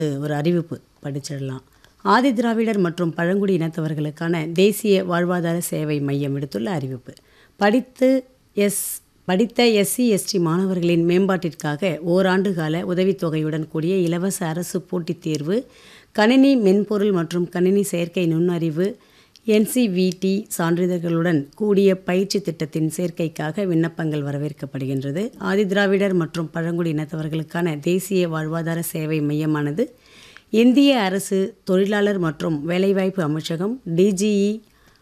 ஒரு அறிவிப்பு படிச்சிடலாம் ஆதிதிராவிடர் மற்றும் பழங்குடி இனத்தவர்களுக்கான தேசிய வாழ்வாதார சேவை மையம் விடுத்துள்ள அறிவிப்பு படித்து எஸ் படித்த எஸ்சி எஸ்டி மாணவர்களின் மேம்பாட்டிற்காக ஓராண்டு கால உதவித்தொகையுடன் கூடிய இலவச அரசு போட்டித் தேர்வு கணினி மென்பொருள் மற்றும் கணினி செயற்கை நுண்ணறிவு என்சிவிடி சான்றிதழ்களுடன் கூடிய பயிற்சி திட்டத்தின் சேர்க்கைக்காக விண்ணப்பங்கள் வரவேற்கப்படுகின்றது ஆதிதிராவிடர் மற்றும் பழங்குடி இனத்தவர்களுக்கான தேசிய வாழ்வாதார சேவை மையமானது இந்திய அரசு தொழிலாளர் மற்றும் வேலைவாய்ப்பு அமைச்சகம் டிஜிஇ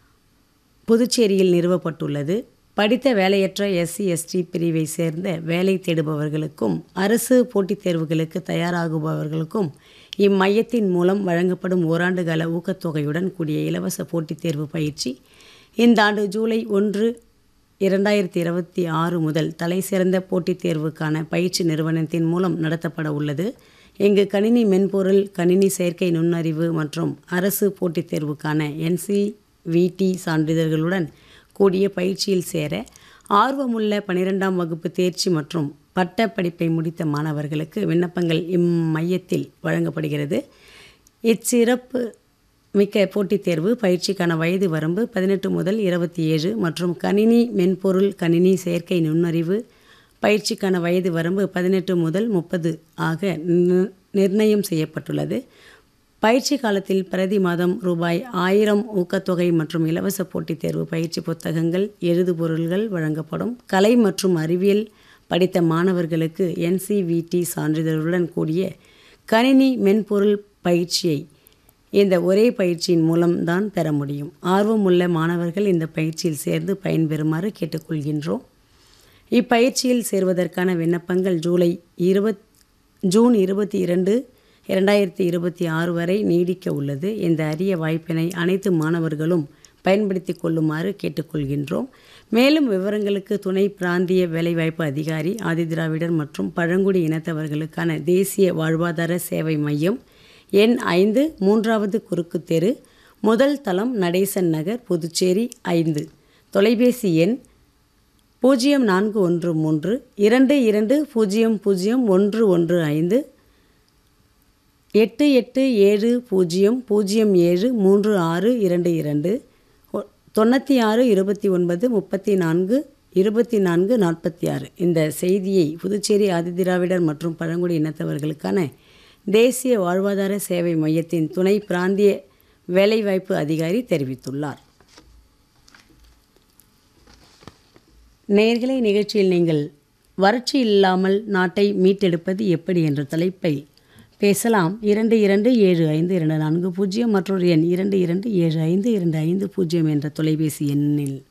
புதுச்சேரியில் நிறுவப்பட்டுள்ளது படித்த வேலையற்ற எஸ்சி எஸ்டி பிரிவை சேர்ந்த வேலை தேடுபவர்களுக்கும் அரசு போட்டித் தேர்வுகளுக்கு தயாராகுபவர்களுக்கும் இம்மையத்தின் மூலம் வழங்கப்படும் ஓராண்டு கால ஊக்கத்தொகையுடன் கூடிய இலவச போட்டித் தேர்வு பயிற்சி இந்த ஆண்டு ஜூலை ஒன்று இரண்டாயிரத்தி இருபத்தி ஆறு முதல் தலைசிறந்த போட்டித் தேர்வுக்கான பயிற்சி நிறுவனத்தின் மூலம் நடத்தப்பட உள்ளது இங்கு கணினி மென்பொருள் கணினி செயற்கை நுண்ணறிவு மற்றும் அரசு போட்டித் தேர்வுக்கான என்சிவிடி சான்றிதழ்களுடன் கூடிய பயிற்சியில் சேர ஆர்வமுள்ள பனிரெண்டாம் வகுப்பு தேர்ச்சி மற்றும் பட்ட படிப்பை முடித்த மாணவர்களுக்கு விண்ணப்பங்கள் இம்மையத்தில் வழங்கப்படுகிறது இச்சிறப்பு மிக்க போட்டித் தேர்வு பயிற்சிக்கான வயது வரம்பு பதினெட்டு முதல் இருபத்தி ஏழு மற்றும் கணினி மென்பொருள் கணினி செயற்கை நுண்ணறிவு பயிற்சிக்கான வயது வரம்பு பதினெட்டு முதல் முப்பது ஆக நி- நிர்ணயம் செய்யப்பட்டுள்ளது பயிற்சி காலத்தில் பிரதி மாதம் ரூபாய் ஆயிரம் ஊக்கத்தொகை மற்றும் இலவச போட்டித் தேர்வு பயிற்சி புத்தகங்கள் எழுதுபொருள்கள் வழங்கப்படும் கலை மற்றும் அறிவியல் படித்த மாணவர்களுக்கு என்சிவிடி சான்றிதழுடன் கூடிய கணினி மென்பொருள் பயிற்சியை இந்த ஒரே பயிற்சியின் மூலம்தான் பெற முடியும் ஆர்வமுள்ள மாணவர்கள் இந்த பயிற்சியில் சேர்ந்து பயன்பெறுமாறு கேட்டுக்கொள்கின்றோம் இப்பயிற்சியில் சேர்வதற்கான விண்ணப்பங்கள் ஜூலை இருபத் ஜூன் இருபத்தி இரண்டு இரண்டாயிரத்தி இருபத்தி ஆறு வரை நீடிக்க உள்ளது இந்த அரிய வாய்ப்பினை அனைத்து மாணவர்களும் பயன்படுத்தி கொள்ளுமாறு கேட்டுக்கொள்கின்றோம் மேலும் விவரங்களுக்கு துணை பிராந்திய வேலைவாய்ப்பு அதிகாரி ஆதிதிராவிடர் மற்றும் பழங்குடி இனத்தவர்களுக்கான தேசிய வாழ்வாதார சேவை மையம் எண் ஐந்து மூன்றாவது குறுக்கு தெரு முதல் தளம் நடேசன் நகர் புதுச்சேரி ஐந்து தொலைபேசி எண் பூஜ்ஜியம் நான்கு ஒன்று மூன்று இரண்டு இரண்டு பூஜ்ஜியம் பூஜ்ஜியம் ஒன்று ஒன்று ஐந்து எட்டு எட்டு ஏழு பூஜ்ஜியம் பூஜ்ஜியம் ஏழு மூன்று ஆறு இரண்டு இரண்டு ஒ- தொண்ணூற்றி ஆறு இருபத்தி ஒன்பது முப்பத்தி நான்கு இருபத்தி நான்கு நாற்பத்தி ஆறு இந்த செய்தியை புதுச்சேரி ஆதிதிராவிடர் மற்றும் பழங்குடி இனத்தவர்களுக்கான தேசிய வாழ்வாதார சேவை மையத்தின் துணை பிராந்திய வேலைவாய்ப்பு அதிகாரி தெரிவித்துள்ளார் நேயர்களே நிகழ்ச்சியில் நீங்கள் வறட்சி இல்லாமல் நாட்டை மீட்டெடுப்பது எப்படி என்ற தலைப்பை பேசலாம் இரண்டு இரண்டு ஏழு ஐந்து இரண்டு நான்கு பூஜ்ஜியம் மற்றொரு எண் இரண்டு இரண்டு ஏழு ஐந்து இரண்டு ஐந்து பூஜ்ஜியம் என்ற தொலைபேசி எண்ணில்